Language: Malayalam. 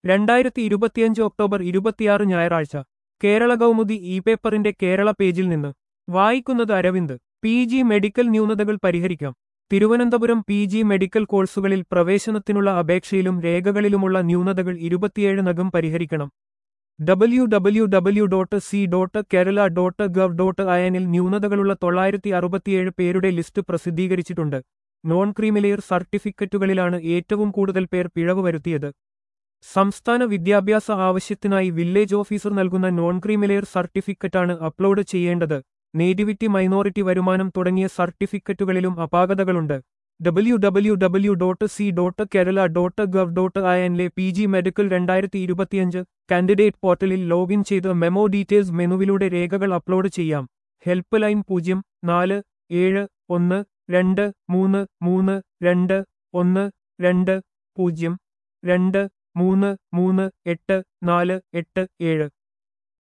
രണ്ടായിരത്തി ഇരുപത്തിയഞ്ച് ഒക്ടോബർ ഇരുപത്തിയാറ് ഞായറാഴ്ച കേരള കൗമുദി ഇ പേപ്പറിന്റെ കേരള പേജിൽ നിന്ന് വായിക്കുന്നത് അരവിന്ദ് പി ജി മെഡിക്കൽ ന്യൂനതകൾ പരിഹരിക്കാം തിരുവനന്തപുരം പി ജി മെഡിക്കൽ കോഴ്സുകളിൽ പ്രവേശനത്തിനുള്ള അപേക്ഷയിലും രേഖകളിലുമുള്ള ന്യൂനതകൾ ഇരുപത്തിയേഴിനകം പരിഹരിക്കണം W W W dot C dot Kerala dot gov dot അയനിൽ ന്യൂനതകളുള്ള തൊള്ളായിരത്തി അറുപത്തിയേഴ് പേരുടെ ലിസ്റ്റ് പ്രസിദ്ധീകരിച്ചിട്ടുണ്ട് നോൺ ക്രീമിലെയർ സർട്ടിഫിക്കറ്റുകളിലാണ് ഏറ്റവും കൂടുതൽ പേർ പിഴവ് വരുത്തിയത് സംസ്ഥാന വിദ്യാഭ്യാസ ആവശ്യത്തിനായി വില്ലേജ് ഓഫീസർ നൽകുന്ന നോൺ ക്രീമിലെയർ സർട്ടിഫിക്കറ്റാണ് അപ്ലോഡ് ചെയ്യേണ്ടത് നേറ്റിവിറ്റി മൈനോറിറ്റി വരുമാനം തുടങ്ങിയ സർട്ടിഫിക്കറ്റുകളിലും അപാകതകളുണ്ട് W W W dot C dot Kerala dot gov dot ഐഎനിലെ പി ജി മെഡിക്കൽ രണ്ടായിരത്തി ഇരുപത്തിയഞ്ച് കാൻഡിഡേറ്റ് പോർട്ടലിൽ ലോഗിൻ ചെയ്ത് മെമോ ഡീറ്റെയിൽസ് മെനുവിലൂടെ രേഖകൾ അപ്ലോഡ് ചെയ്യാം ഹെൽപ്പ് ലൈൻ പൂജ്യം നാല് ഏഴ് ഒന്ന് രണ്ട് മൂന്ന് മൂന്ന് രണ്ട് ഒന്ന് രണ്ട് പൂജ്യം രണ്ട് മൂന്ന് മൂന്ന് എട്ട് നാല് എട്ട് ഏഴ്